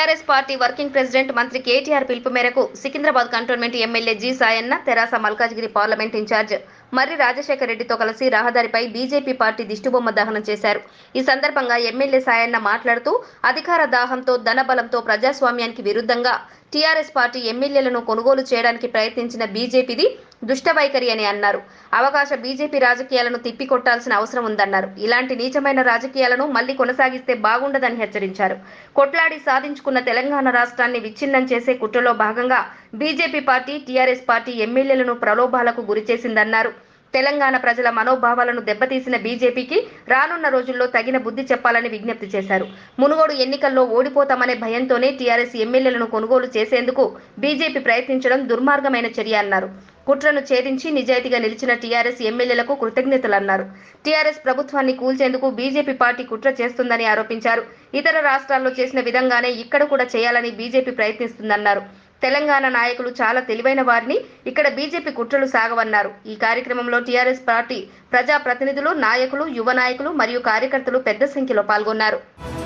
TRS party working president మంత్రి KTR పిలుపు మేరకు Secunderabad cantonment MLA G Sayanna TRS Malkajgiri parliament incharge Marri Rajasekhara రెడ్డితో కలిసి రహదారిపై బీజేపీ పార్టీ దిష్టిబొమ్మ దహనం చేశారు ఈ సందర్భంగా ఎమ్మెల్యే సాయన్న మాట్లాడుతూ అధికార దాహంతో ధనబలంతో ప్రజాస్వామ్యానికి విరుద్ధంగా టీఆర్ఎస్ పార్టీ ఎమ్మెల్యేలను కొనుగోలు చేయడానికి ప్రయత్నించిన బీజేపీది దుష్ట వైఖరి అని అన్నారు అవకాశ బీజేపీ రాజకీయాలను తిప్పికొట్టాల్సిన అవసరం ఉందన్నారు ఇలాంటి నీచమైన రాజకీయాలను మళ్లీ కొనసాగిస్తే బాగుండదని హెచ్చరించారు కొట్లాడి సాధించుకున్న తెలంగాణ రాష్ట్రాన్ని విచ్ఛిన్నం చేసే కుట్రలో భాగంగా బీజేపీ పార్టీ టీఆర్ఎస్ పార్టీ ఎమ్మెల్యేలను ప్రలోభాలకు గురిచేసిందన్నారు తెలంగాణ ప్రజల మనోభావాలను దెబ్బతీసిన బీజేపీకి రానున్న రోజుల్లో తగిన బుద్ధి చెప్పాలని విజ్ఞప్తి చేశారు మునుగోడు ఎన్నికల్లో ఓడిపోతామనే భయంతోనే టీఆర్ఎస్ ఎమ్మెల్యేలను కొనుగోలు చేసేందుకు బీజేపీ ప్రయత్నించడం దుర్మార్గమైన చర్య అన్నారు కుట్రను ఛేదించి నిజాయితీగా నిలిచిన టీఆర్ఎస్ ఎమ్మెల్యేలకు కృతజ్ఞతలన్నారు టీఆర్ఎస్ ప్రభుత్వాన్ని కూల్చేందుకు బీజేపీ పార్టీ కుట్ర చేస్తుందని ఆరోపించారు ఇతర రాష్ట్రాల్లో చేసిన విధంగానే ఇక్కడ కూడా చేయాలని బీజేపీ ప్రయత్నిస్తుందన్నారు తెలంగాణ నాయకులు చాలా తెలివైన వారిని ఇక్కడ బీజేపీ కుట్రలు సాగవన్నారు ఈ కార్యక్రమంలో టీఆర్ఎస్ పార్టీ ప్రజా ప్రతినిధులు నాయకులు యువ నాయకులు మరియు కార్యకర్తలు పెద్ద సంఖ్యలో పాల్గొన్నారు